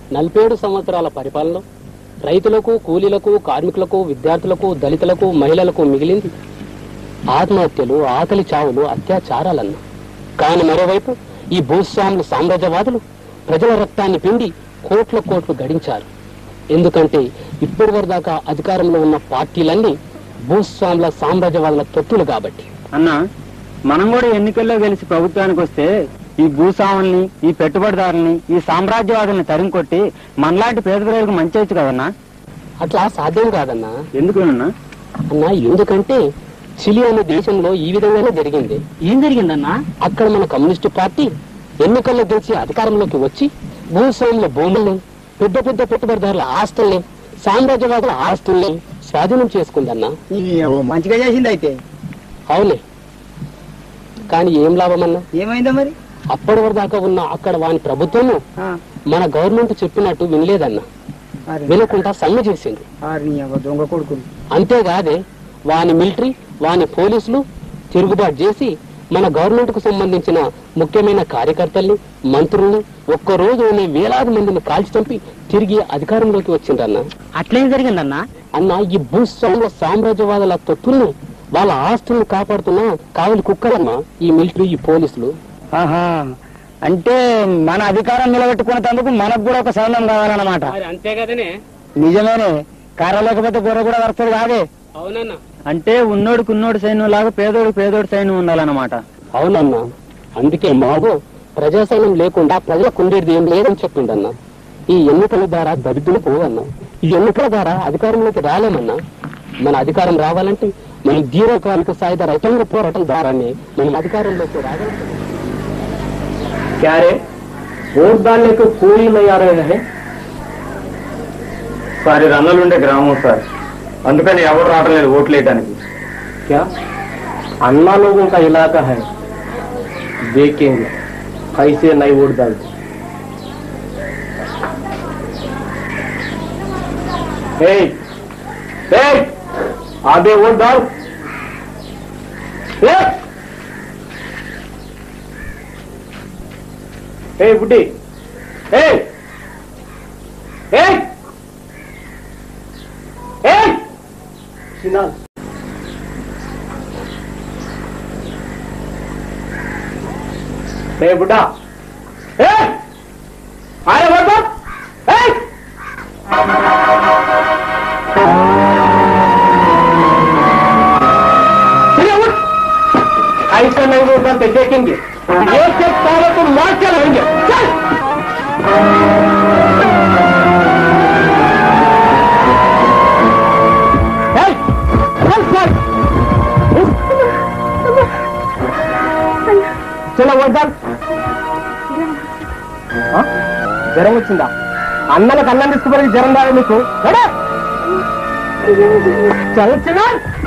నలభేడు సంవత్సరాల పరిపాలన రైతులకు కూలీలకు కార్మికులకు విద్యార్థులకు దళితులకు మహిళలకు మిగిలింది ఆత్మహత్యలు ఆకలి చావులు అత్యాచారాలన్న కాని మరోవైపు ఈ భూస్వాముల సామ్రాజ్యవాదులు ప్రజల రక్తాన్ని పిండి కోట్ల కోట్లు గడించారు ఎందుకంటే ఇప్పటి వరదాకా అధికారంలో ఉన్న పార్టీలన్నీ భూస్వాముల సామ్రాజ్యవాదుల తొత్తులు కాబట్టి అన్న మనం కూడా ఎన్నికల్లో గెలిచి ప్రభుత్వానికి వస్తే ఈ భూస్వాముల్ని ఈ పెట్టుబడిదారుల్ని ఈ సామ్రాజ్యవాదుల్ని తరిమి కొట్టి మనలాంటి పేద ప్రజలకు మంచి వచ్చు కదన్నా అట్లా సాధ్యం కాదన్నా ఎందుకునన్నా అన్నా ఎందుకంటే చిలి అనే దేశంలో ఈ విధంగానే జరిగింది ఏం జరిగిందన్నా అక్కడ మన కమ్యూనిస్టు పార్టీ ఎన్నికల్లో గెలిచి అధికారంలోకి వచ్చి భూస్వాముల భూముల్ని పెద్ద పెద్ద పెట్టుబడిదారుల ఆస్తుల్ని సామ్రాజ్యవాదుల ఆస్తుల్ని స్వాధీనం చేసుకుందన్నా మంచిగా చేసింది అయితే అవునే కానీ ఏం లాభమన్నా ఏమైందో మరి అప్పటి వరకు దాకా ఉన్న అక్కడ వాని ప్రభుత్వము ఆ, మన గవర్నమెంట్ చెప్పినట్టు వినలేదన్నా అరే, వినకుండా సమ్మె చేసింది అరే, నీ అవ్వ దొంగ కొడుకుని అంతేకాదే వాని మిలిటరీ వాని పోలీసులు తిరుగుబాటు చేసి మన గవర్నమెంట్ కు సంబంధించిన ముఖ్యమైన కార్యకర్తల్ని మంత్రుల్ని ఒక్క రోజునే వేలాది మందిని కాల్చి చంపి తిరిగి అధికారంలోకి వచ్చిండ్రన్న అట్లేం జరిగిందన్నా అన్న ఈ భూస్వాముల సామ్రాజ్యవాదుల తొత్తుల్ని వాళ్ళ ఆస్తుల్ని కాపాడుతున్న కావలి కుక్కలమ్మ ఈ మిలిటరీ ఈ పోలీసులు ఆహా అంటే మన అధికారం నిలబెట్టుకునేందుకు మనకు కూడా ఒక సైన్యం కావాలన్నమాట అంతే కదనే నిజమేనే కర్ర లేకపోతే గొర్రె కూడా వస్తుంది కాదే అవునన్నా అంటే ఉన్నోడికి ఉన్నోడు సైన్యం లాగా పేదోడు పేదోడు సైన్యం ఉండాలన్నమాట అవునన్నా అందుకే మాకు ప్రజాసైన్యం లేకుండా ప్రజలకు ఉండేది ఏం లేదని చెప్పిండన్నా ఈ ఎన్నికల ద్వారా దరిద్రులు పోవన్నా ఈ ఎన్నికల ద్వారా అధికారంలోకి రాలేమన్నా మన అధికారం రావాలంటే మనం దీర్ఘకాలిక సాయుధ రైతాంగ పోరాటం ద్వారానే మనం అధికారంలోకి రాగలం क्या रे वोट डालने को कोई नहीं आ रहे हैं సార్ ఇది అన్నలుండే గ్రామం సార్ అందుకని ఎవరు రావడం లేదు ఓట్లు వేయడానికి क्या अन्ना लोगों का इलाका है देखेंगे कैसे नहीं वोट डालते Hey! Hey! आगे वोट डाल Hey! Hey, बुड्ढी Hey! Hey! Hey! Sinha Hey, बुड्ढा Hey! आए वोट डाल Hey! चलिए उठ ऐसा नहीं वो करते देखेंगे एक एक सालों को मार के रहेंगे चल Hey! चल चल చలో వద్దాం జ్వరం వచ్చిందా అన్నలకు అన్నం తీసుకుపోయి జ్వరం రాదు మీకు నడు. చల్ చిన్న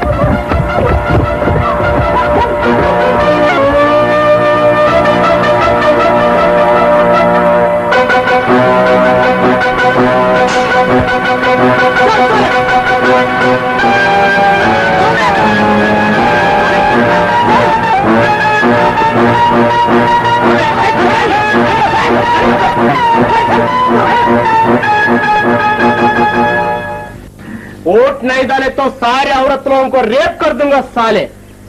वोट नहीं डाले तो सारे औरत लोगों को रेप कर दूंगा साले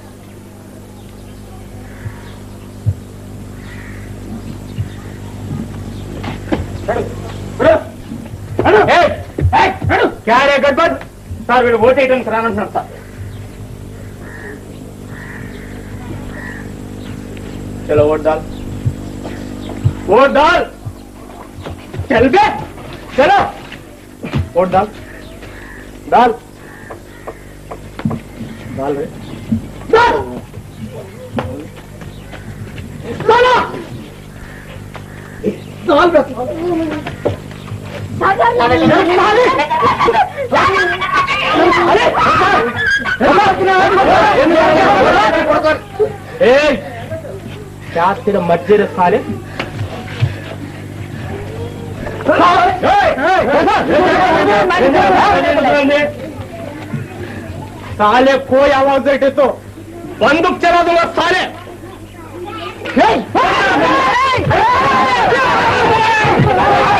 क्या रे गड़बड़ సార్ వీడు ఓట్ వేయడానికి రానంటున్నారు సార్ चलो वोट डाल वोट डाल चल बे चलो वोट डाल डाल डाल रे डाल डालो डाल बे ए क्या तेरा मर्जी रे साले साले कोई आवाज देते तो बंदूक चला दूंगा साले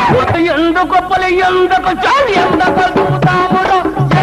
ఎందుకు ఎందుకు చాలు ఎందుకు చూతాముడు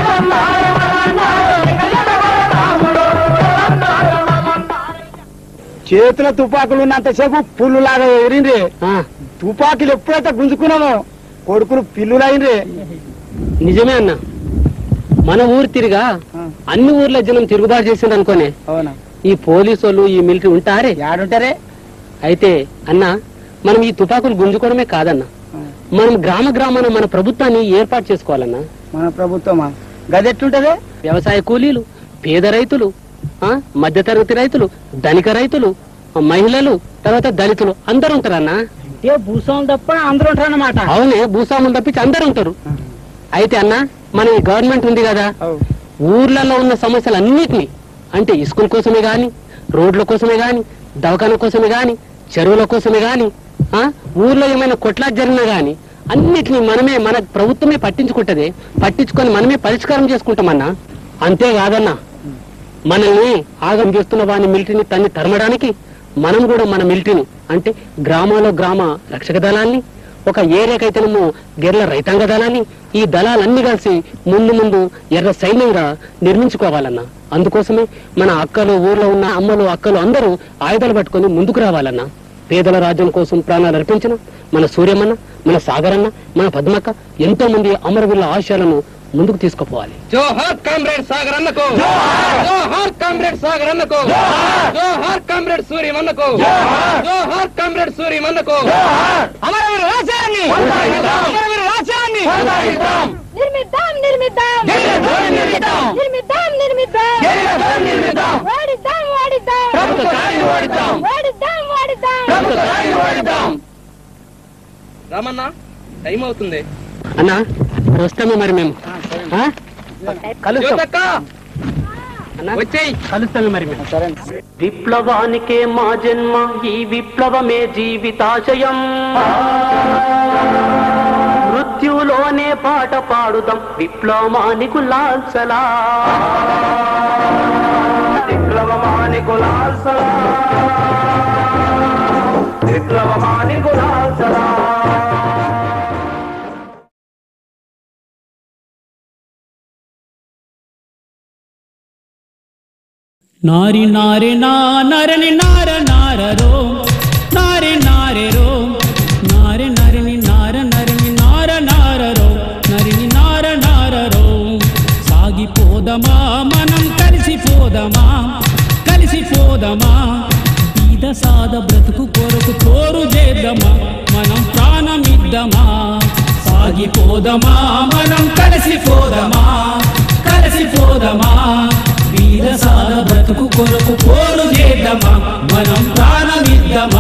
చేతుల తుపాకులు ఉన్నంతసేపు పుల్లు లాగా ఎగిరిండ్రి తుపాకులు ఎప్పుడైతే గుంజుకున్నామో కొడుకులు పిల్లులైండ్రి నిజమే అన్న మన ఊరు తిరిగా అన్ని ఊర్ల జనం తిరుగుబాటు చేసిండ్రు అనుకోనే అవునా ఈ పోలీసు వాళ్ళు ఈ మిలిటరీ ఉంటారే యాడుంటారే అయితే అన్న మనం ఈ తుపాకులు గుంజుకోవడమే కాదన్న మనం గ్రామ గ్రామాన మన ప్రభుత్వాన్ని ఏర్పాటు చేసుకోవాలన్నా మన ప్రభుత్వమా గదెట్లుంటదే వ్యవసాయ కూలీలు పేద రైతులు ఆ మధ్యతరగతి రైతులు ధనిక రైతులు ఆ, మహిళలు తర్వాత దళితులు అందరూ ఉంటారన్నా అంటే భూస్వాములు తప్ప అందరూ ఉంటారన్నమాట అవునే భూస్వాములు తప్పించి అందరూ ఉంటారు అయితే అన్న మన ఈ గవర్నమెంట్ ఉంది కదా ఊర్లలో ఉన్న సమస్యలన్నిటినీ అంటే స్కూల్ కోసమే గాని రోడ్ల కోసమే గాని దవాఖాన కోసమే గాని చెరువుల కోసమే గాని ఆ ఊర్లో ఏమైనా కొట్లాట జరిగినా గాని అన్నిటినీ మనమే మన ప్రభుత్వమే పట్టించుకుంటది పట్టించుకొని మనమే పరిష్కారం చేసుకుంటామన్నా అంతేకాదన్నా మనల్ని ఆగం చేస్తున్న వాని మిలిటరీని తన్ని తరమడానికి మనం కూడా మన మిలిటరీని అంటే గ్రామాల్లో గ్రామ రక్షక దళాన్ని ఒక ఏరియాకైతేనేమో గెర్ల రైతాంగ దళాన్ని ఈ దళాలన్నీ కలిసి ముందు ముందు ఎర్ర సైన్యంగా నిర్మించుకోవాలన్నా అందుకోసమే మన అక్కలు ఊర్లో ఉన్న అమ్మలు అక్కలు అందరూ ఆయుధాలు పట్టుకొని ముందుకు రావాలన్నా పేదల రాజ్యం కోసం ప్రాణాలు అర్పించిన మన సూర్యమన్న మన సాగరన్న మన పద్మక్క ఎంతో మంది అమరవీరుల ఆశయాలను ముందుకు తీసుకుపోవాలి జోహార్ కామ్రేడ్ సాగర్ అన్నకు జోహార్ కామ్రేడ్ సాగర్ అన్నకు జోహార్ కామ్రేడ్ సూర్య అన్నకు జోహార్ కామ్రేడ్ సూర్య అన్నకు అమరవీర రాజ్యాన్ని అమరవీర రాజ్యాన్ని నిర్మిద్దాం నిర్మిద్దాం నిర్మిద్దాం నిర్మిద్దాం వాడిద్దాం వాడిద్దాం వాడిద్దాం వాడిద్దాం రామన్న టైం అవుతుంది అన్నా వస్తాము మరి మేము ఆ? కలుస్తాం జ్యోతక్క అన్నా? వచ్చేయ్ కలుస్తాము మరి మేము సరే విప్లవానికే మా జన్మ ఈ విప్లవమే జీవితాశయం మృత్యులోనే పాట పాడుదాం విప్లవానికి లాల్సలా విప్లవమానికి లాల్సలా విప్లవమానికి లాల్సలా నారి నారి నా నరని నార నారరో నారి నారెరో నారి నరిని నార నరిని నార నారరో నరిని నార నారరో సాగిపోదమా మనం కలిసిపోదమా కలిసిపోదమా బీద సాద బ్రతుకు కొరకు కోరు చేద్దామా మనం ప్రాణమిద్దామా సాగిపోదమా మనం కలిసిపోదమా కలిసిపోదమా వీర సార బ్రతుకు కొరకు కోరు చేద్దామా మనం ప్రాణమిద్దామా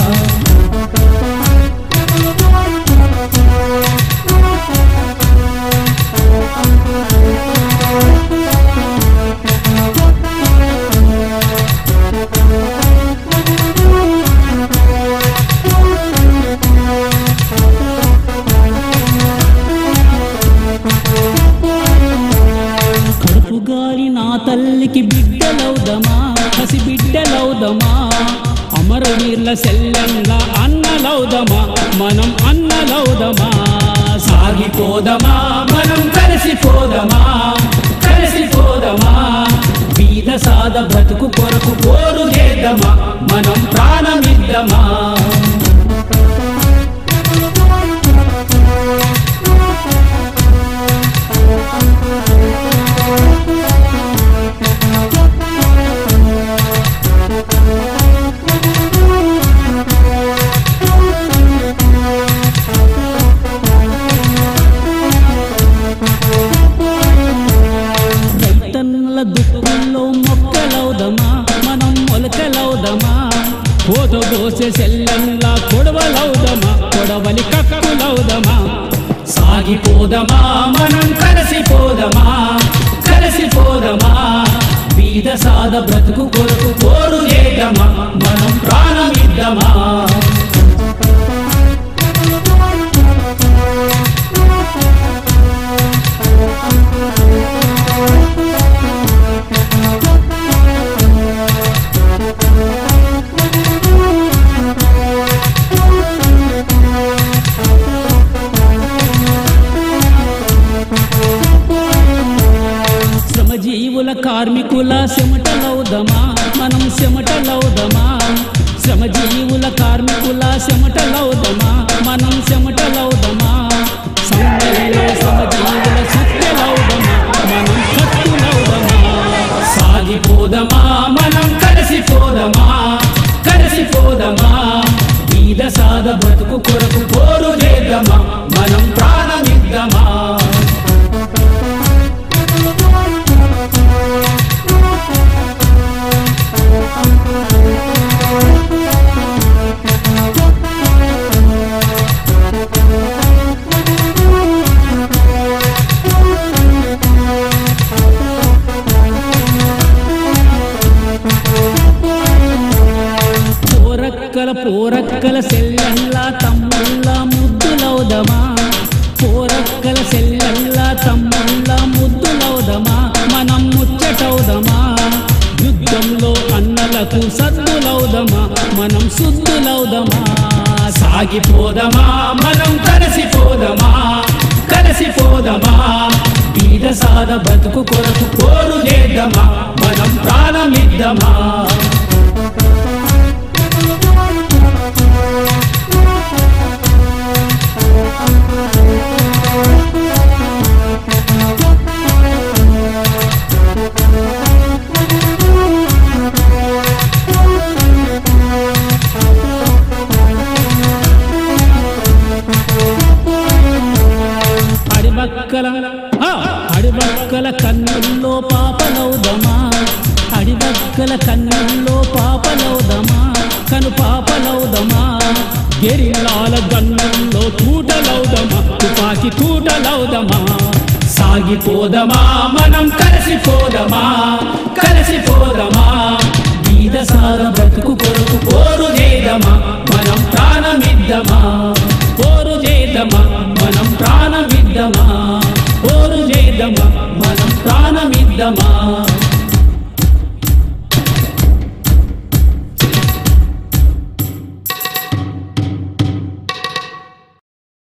కడుపు గాలి నా తల్లికి బిడ్డలవుదమా పసి బిడ్డలవుదమా అమరవీర్ల సెల్లెంల అన్నలవుదమా మనం అన్నలవుదమా సాగిపోదమా మనం కలిసిపోదమా కలిసిపోదమా బీద సాద బ్రతుకు కొరకు కోరు చేద్దామా మనం ప్రాణమిద్దామా రైతన్నల దుఃఖంలో మొక్కలవుదమా మనం మొలకలవుదమా కోత కోసే సెల్లన్లా కొడవలవుదమా కొడవలి కక్కులవుదమా సాగిపోదమా మనం కలిసిపోదమా కలిసిపోదమా బీద సాద బ్రతుకు కొరకు కోరు చేద్దామా మనం ప్రాణమిద్దామా మనం చెమటలవుదమా శ్రమజీవుల కార్మికుల చెమటలవుదమా మనం చెమటలవుదమా సౌందర్యంలో శ్రమజీవుల సుత్తెలవుదమా మనం కత్తులవుదమా సాగిపోదమా మనం కలిసిపోదమా కలిసిపోదమా బీద సాద బ్రతుకు కొరకు పోరు చేద్దామా మనం ప్రాణమిద్దామా పోరక్కల పోరక్కల సెల్లల్లా తమ్ముళ్ళ ముద్దులవుదమా పోరక్కల సెల్లల్లా తమ్ముళ్ళ ముద్దులవుదమా మనం ముచ్చటవుదమా యుద్ధంలో అన్నలకు సద్దులవుదమా మనం శుద్ధులవుదమా సాగిపోదమా మనం కలిసిపోదమా కలిసిపోదమా బీద సాద బతుకు కొరకు కోరు చేద్దామా మనం ప్రాణమిద్దామా అడిబక్కల ఆ, అడిబక్కల కన్నుల్లో పాపలౌదమా అడిబక్కల కన్నుల్లో పాపలౌదమా కను పాపలౌదమా గెరిలాల గన్నుల్లో తూటలౌదమా తుపాకి తూటలౌదమా సాగిపోదమా మనం కలిసిపోదమా కలిసిపోదమా బీద సార బ్రతుకు కొరకు పోరు చేదమా మనం ప్రాణమిద్దమా పోరు చేద్దామా మనం ప్రాణమిద్దమా పోరు చేద్దామా మనం ప్రాణమిద్దమా